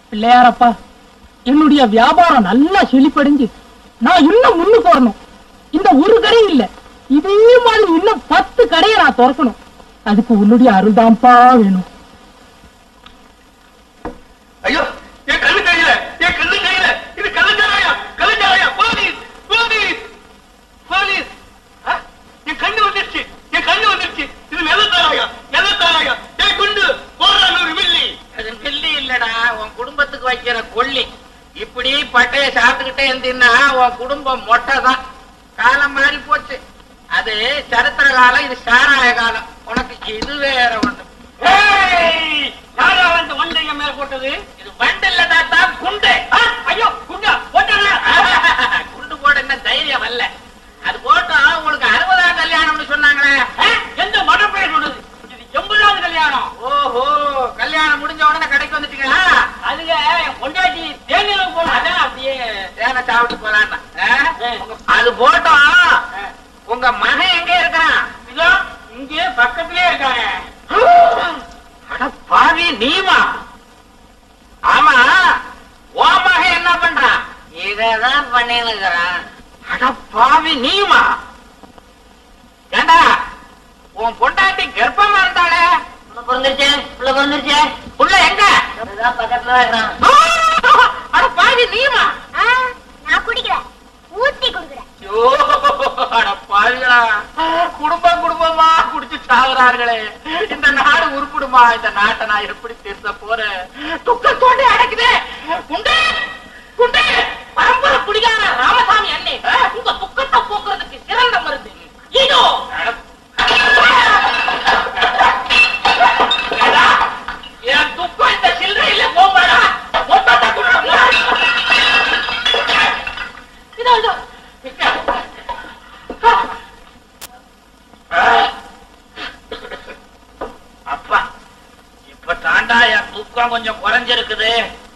பிள்ளையாரப்பா என்னுடைய வியாபாரம் நல்லா செழிப்படைஞ்சு நான் இன்னும் முன்னுக்கு வரணும் இந்த ஒரு கடை இல்ல இதே மாதிரி இன்னும் பத்து கடையை நான் திறக்கணும் அதுக்கு உன்னுடைய அருள்தான்ப்பா வேணும் ஐயோ என் கண்ணு கையில என் கண்ணு கையில இது கள்ளச்சாராயா கள்ளச்சாராயா போலீஸ் போலீஸ் போலீஸ் ஆ? என் கண்ணு வந்துருச்சு என் கண்ணு வந்துருச்சு இது வெள்ளத்தாராயா வெள்ளத்தாராயா ஏய் குண்டு போடுறா நூறு மில்லி அது மில்லி இல்லடா உன் குடும்பத்துக்கு வைக்கிற கொல்லி இப்படி பட்டைய சாப்பிட்டுக்கிட்டே இருந்தீங்கன்னா உன் குடும்பம் மொட்டை தான் காலம் மாறி போச்சு அது சரித்திர காலம் இது சாராய காலம் உனக்கு இது வேற ஒண்ணு ஏய் யாரா வந்து வண்டை என் மேல போட்டது இது வண்டு இல்ல தாத்தா குண்டு ஆ, ஐயோ குண்டா போட்டானா குண்டு போட என்ன தைரியம் வரல அது போட்டோம் உங்களுக்கு அறுபதாம் கல்யாணம்னு சொன்னாங்களே ஆ, எந்த மடப்பைய சொன்னது இது எண்பதாவது கல்யாணம் ஓஹோ கல்யாணம் முடிஞ்ச உடனே கடைக்கு வந்துட்டீங்களா அதுங்க என் பொண்டாட்டி தேனில போன அதான் அப்படியே தேனை சாப்பிட்டு போலான்னா ஆ? உங்க- அது போட்டோம் உங்க மகன் எங்க இருக்கிறான் இதோ இங்கே பக்கத்திலே இருக்காங்க அட பாவி நீமா ஆமா ஓ மகன் என்ன பண்றான் இததான் பண்ணிருக்கிறான் அட பாவி நீமா ஏண்டா உன் பொண்டாட்டி கர்ப்பமா இருந்தாளே பிறந்துருச்சு புள்ள பிறந்துருச்சு புள்ள எங்க அதுதான் பக்கத்துல தான் இருக்கிறான் அட பாவி நீமா நான் குடிக்கிறேன் ஊத்தி குடுக்குறேன் ஐயோ, அட பாவிகளா குடும்பம் குடும்பமா குடிச்சு சாகுறார்களே இந்த நாடு உருப்பிடுமா இந்த நாட்டை நான் எப்படி திருத்த போறேன் துக்கத்தோண்டி அடைக்குதே குண்டே குண்டே பரம்பரை குடிகார ராமசாமி அண்ணே உங்க துக்கத்தை போக்குறதுக்கு சிறந்த மருந்து இதோ ஏடா, என் துக்கம் இந்த சில்லறையில போமாடா மொத்தத்தை குடுறா இதோ இதோ அப்பா இப்ப தாண்டா என் தூக்கம் கொஞ்சம் குறைஞ்சிருக்குது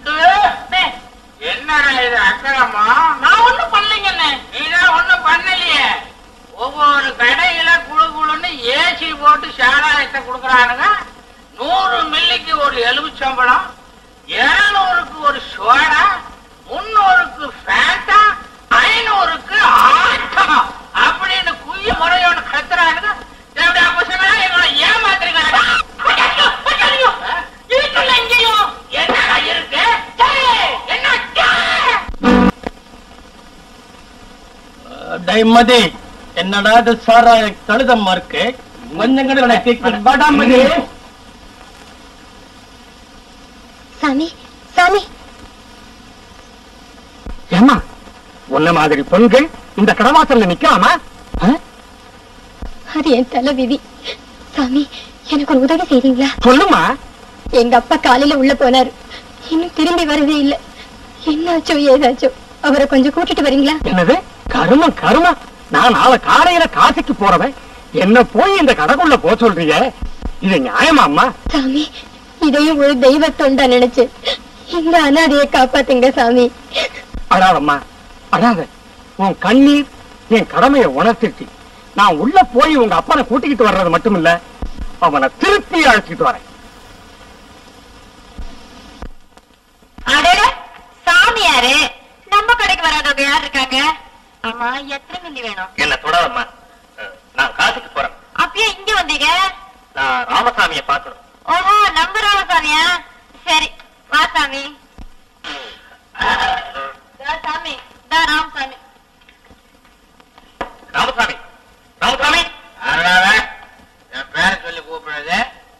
என்னடா இது அக்கறமா நான் ஒண்ணும் பண்ணலைங்கண்ணே நீதான் ஒண்ணும் பண்ணலையே ஒவ்வொரு கடையில குழு குழுன்னு ஏசி போட்டு சாராயத்தை கொடுக்குறானுங்க நூறு மில்லிக்கு ஒரு எலுமிச்சம்பழம் இருநூறுக்கு ஒரு சோடா முன்னூறுக்கு ஃபேண்டா ஐநூறுக்கு ஆட்டம் அப்படின்னு குய்ய முறையோட கத்துறானுங்க எப்படி அப்ப சொன்னா எங்களை ஏமாத்துறீங்க இருக்குல்ல இங்கேயும் என்னடா இருக்கு டேய், என்ன டேய்? டைமதி என்னடா இது சாராய கழுதம்மா இருக்கு கொஞ்சம் கூட எனக்கு படாமதி சாமி சாமி ஏமா உன்ன மாதிரி பெண்கள் இந்த கடவாசல்ல நிக்கலாமா ஆ? அது என் தலை விதி சாமி எனக்கு ஒரு உதவி செய்றீங்களா சொல்லுமா எங்க அப்பா காலையில உள்ள போனாரு இன்னும் திரும்பி வரவே இல்ல என்னாச்சோ ஏதாச்சோ அவரை கொஞ்சம் கூட்டிட்டு வரீங்களா என்னது கருமம் கருமம் நான் நாளை காலையில காசிக்கு போறவன் என்ன போய் இந்த கடைக்குள்ள போ சொல்றிய இது நியாயமா அம்மா சாமி இதையும் ஒரு தெய்வ தொண்டா நினைச்சு இந்த அனாதையை காப்பாத்துங்க சாமி அழாதம்மா அழாத உன் கண்ணீர் என் கடமையை உணர்த்திட்டு நான் உள்ள போய் உங்க அப்பனை கூட்டிக்கிட்டு வர்றது மட்டும் இல்ல அவனை திருப்பி அழைச்சிட்டு வரேன் அடட சாமியாரு நம்ம கடைக்கு வராதவங்க யார் இருக்காங்க ஆமா எத்தனை மில்லி வேணும் என்ன தொடாதம்மா நான் காசிக்கு போறேன் அப்பயே இங்க வந்தீங்க நான் ராமசாமியை பார்க்கணும் ஓஹோ நம்ம ராமசாமியா சரி வா சாமி இதோ சாமி இதோ ராமசாமி ராமசாமி ராமசாமி என் பேரை சொல்லி கூப்பிடுறது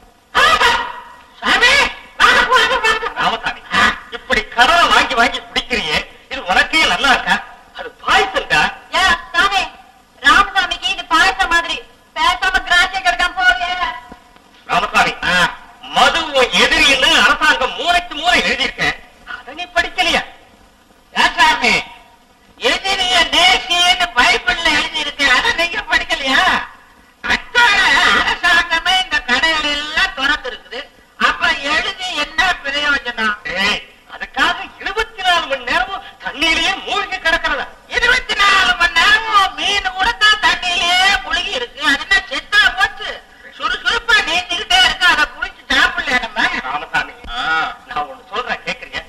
சாமி ராமசாமி இப்படி கடலை வாங்கி வாங்கி குடிக்கிறியே இது உனக்கே நல்லா இருக்கா அது பாய்சன்டா யா சாமி ராமசாமிக்கு இது பாயசம் மாதிரி பேசாம கிராசிய கிடைக்காம போறியே ராமசாமி மது உன் எதிரின்னு அரசாங்கம் மூளைக்கு மூளை எழுதியிருக்கேன் அதை நீ படிக்கலையா ஏன் சாமி எதிரிய நேசின்னு பைபிள்ல எழுதி இருக்கு அதை நீங்க படிக்கலையா அத்தாழ அரசாங்கமே இந்த கடைகள் எல்லாம் திறந்து இருக்குது அப்ப எழுதி என்ன பிரயோஜனம் ஏய், அதுக்காக இருபத்தி நாலு மணி நேரமும் தண்ணீரிலே மூழ்கி கிடக்கிறதா இருபத்தி நாலு மணி நேரம் மீன் கூட தான் தண்ணியிலே முழுகி இருக்கு அது என்ன செத்தா போச்சு சுறுசுறுப்பா நீந்திக்கிட்டே இருக்கு அதை குடிச்சு சாப்பிடல நம்ம ராமசாமி நான் ஒண்ணு சொல்றேன் கேக்குறியா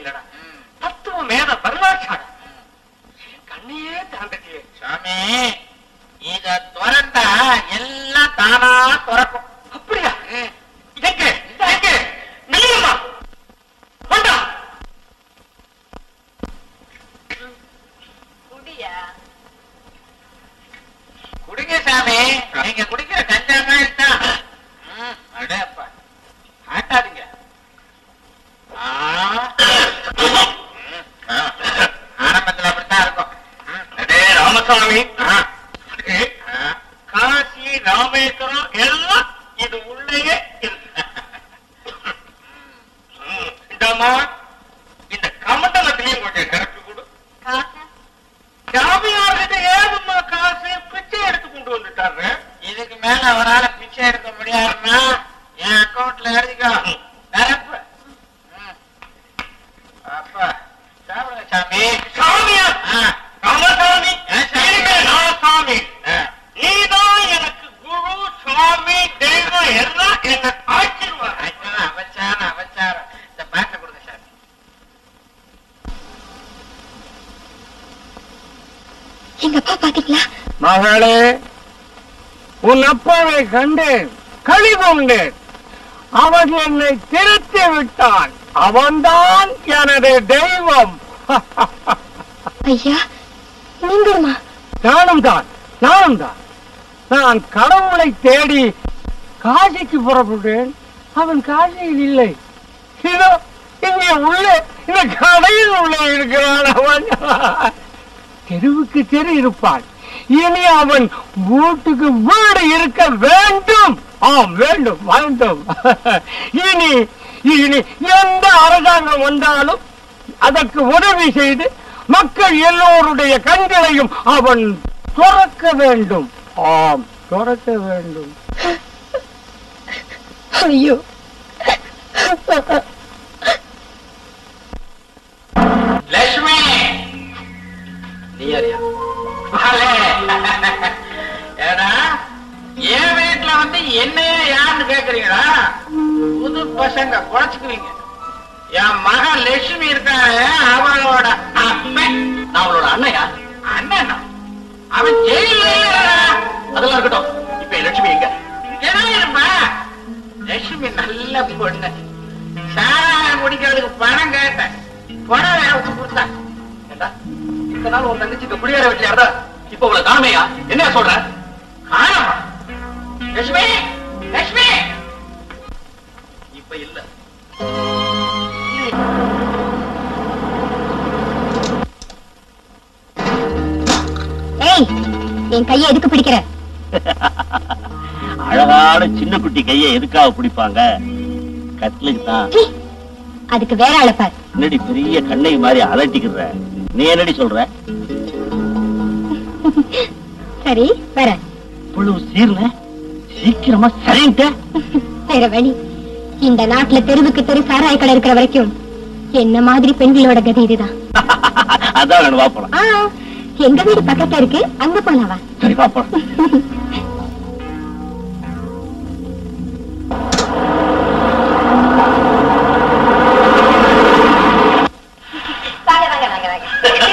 இல்லடா தத்துவ மேத வரலாற்றாடா என் கண்ணையே தாண்டட்டியே சாமி இத திறந்தா எல்லாம் தானா திறக்கும் அப்படியா எங்க எங்க நில்லுமா வந்தா குடிங்க சாமி நீங்க குடிக்கிற கஞ்சா மாதிரி தான் ம், அடேப்பா ஆட்டாதீங்க ஆ. ம், ஆ. ஆரம்பத்துல அப்படித்தான் இருக்கும் ம், அடே ராமசாமி ஆ. அடே, ஆ. காசி ராமேஸ்வரம் எல்லாம் இது உள்ளேயே இருக்கு ம், இந்தாம்மா இந்த கமண்டலத்திலையும் கொஞ்சம் கரெக்ட் கொடு ஜாமியார்கிட்ட ஏதும்மா காசு பிச்சை எடுத்து கொண்டு வந்துட்டாரு இதுக்கு மேல அவரால பிச்சை எடுக்க முடியாதுன்னா என் அக்கவுண்ட்ல எழுதிக்கோ நிரப்பு ம். அப்பா சாப்பிடுங்க சாமி சாமியா ஆ. ராமசாமி ஏன் சாமி? இனிமே நான் சாமி ஆ. நீதான் எனக்கு குரு சுவாமி தெய்வம் எல்லாம் என்ன ஆச்சரியம் ஐயோ, அபச்சாரம் அபச்சாரம் இந்த பாட்டை கொடுங்க சாமி எங்க அப்பா பாத்தீங்களா மகளே உன் அப்பாவை கண்டேன் களி கொண்டேன் அவன் என்னை திருத்தி விட்டான் அவன்தான் எனது தெய்வம் ஐயா நீங்களுமா நானும் தான் நானும் தான் நான் கடவுளை தேடி காசிக்கு புறப்பட்டேன் அவன் காசியில் இல்லை இதோ இங்கே உள்ளே இந்த கடையில் உள்ளே இருக்கிறான் அவன் தெருவுக்கு தெரு இருப்பான் இனி அவன் வீட்டுக்கு வீடு இருக்க வேண்டும் ஆம் வேண்டும் வேண்டும் இனி இனி எந்த அரசாங்கம் வந்தாலும் அதற்கு உதவி செய்து மக்கள் எல்லோருடைய கண்களையும் அவன் துறக்க வேண்டும் ஆம் துறக்க வேண்டும் ஐயோ லட்சுமி நீ யாரியா வாலே. ஏடா என் வீட்டுல வந்து என்னையே யாருன்னு கேக்குறீங்களா புது பசங்க குறைச்சுக்குவீங்க என் மகன் லட்சுமி இருக்காங்க அவளோட அப்பன் நான் அவளோட அண்ணையா அண்ணனா அவன் ஜெயில அதெல்லாம் இருக்கட்டும் இப்ப என் லட்சுமி எங்க இருப்பா லட்சுமி நல்ல பொண்ணு சாராயம் குடிக்கிறதுக்கு பணம் கேட்டேன் பணம் வேற ஒண்ணு கொடுத்தா ஏண்டா இத்தனை நாள் உன் தங்கச்சிக்கு குடியேற வச்சு யாரா இப்ப உங்களை காமையா என்ன சொல்ற காணமா லட்சுமி லட்சுமி இப்ப இல்ல ஏய் என் கையை எதுக்கு பிடிக்கிற அழகான சின்ன குட்டி கையை எதுக்காக பிடிப்பாங்க கட்லுக்கு தான் சீ, அதுக்கு வேற ஆளை பார் என்னடி பெரிய கண்ணை மாதிரி அலட்டிக்கிற நீ என்னடி சொல்ற சரி வரேன் இவ்வளவு சீர்ல சீக்கிரமா சரின்ட்ட வேற வழி இந்த நாட்டுல தெருவுக்கு தெரு சாராய கடை இருக்கிற வரைக்கும் என்ன மாதிரி பெண்களோட கதி இதுதான் அதான் வேணும் வாப்பலாம் ஆ, எங்க வீடு பக்கத்துல இருக்கு அங்க போலாவா சரி வாப்பலாம் வாங்க வாங்க வாங்க வாங்க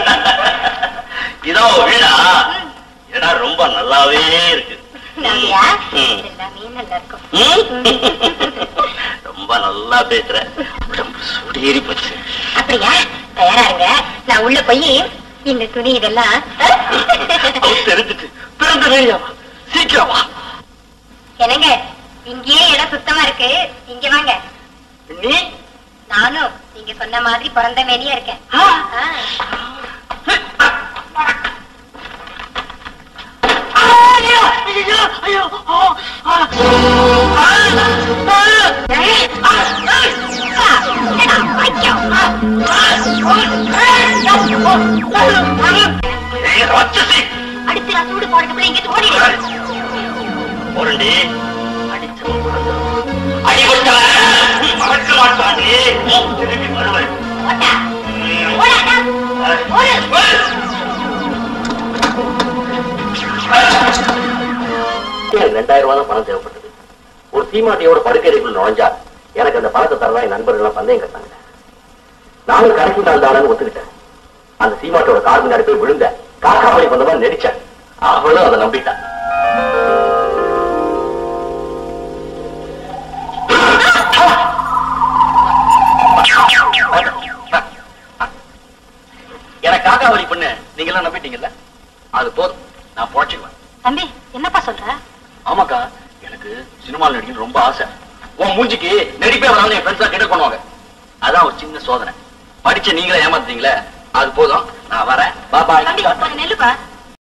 இதோ வீடா இடம் ரொம்ப நல்லாவே இருக்கு நாங்கயா? ம். எல்லாமே நல்லா இருக்கும் ம்? ரொம்ப நல்லா பேசுற உடம்பு சூடேறி போச்சு அப்படியா தயாரா இருங்க நான் உள்ள போய் இந்த துணி இதெல்லாம் அவன் தெரிஞ்சுட்டு பிறந்த வேலையாவா சீக்கிரம் வா என்னங்க இங்கேயே இடம் சுத்தமா இருக்கு இங்க வாங்க நீ நானும் நீங்க சொன்ன மாதிரி பிறந்த மேனியா இருக்கேன் ஆ. ஆ. ஐயோ ஐயோ ஐயோ ஆ, ஆ. ஆ, ஆ, ஏய், ஆ, ஆ. என்னடா, ஐயோ. ஏய், ராட்சசி அடுத்து நான் சூடு போடுறதுக்குள்ள இங்கிட்டு ஓடிடு முரண்டி அடிச்சவன் மறந்துடும். அடி கொடுத்தவன் மறக்க மாட்டான் நீ. திரும்பி வருவன் ஓட்டா ஓடாடா ஓடு எனக்கு ரெண்டாயிரம் ரூபாய் தான் பணம் தேவைப்பட்டது ஒரு சீமாட்டியோட படுக்கைக்குள்ள நுழைஞ்சா எனக்கு அந்த பணத்தை தரதான் என் நண்பர்கள் எல்லாம் பந்தயம் கட்டாங்க நானும் கடைசி நாள் தானு ஒத்துக்கிட்டேன் அந்த சீமாட்டோட கார் முன்னாடி போய் விழுந்த காக்கா வழி வந்த மாதிரி நடிச்சேன் அவளும் அதை நம்பிட்டா எனக்கு காக்கா வழி பண்ணு நீங்க எல்லாம் நம்பிட்டீங்கல்ல அது போதும் நான் பொழைச்சுக்குவேன் தம்பி என்னப்பா சொல்ற ஆமாக்கா எனக்கு சினிமாவில் நடிக்கணும் ரொம்ப ஆசை உன் மூஞ்சிக்கு நடிப்பே வராமல் என் ஃப்ரெண்ட்ஸா கிட்ட பண்ணுவாங்க அதான் ஒரு சின்ன சோதனை படிச்ச நீங்களே ஏமாத்துறீங்களே அது போதும் நான் வரேன் பாய் தம்பி கொஞ்சம் நெல்லுப்பா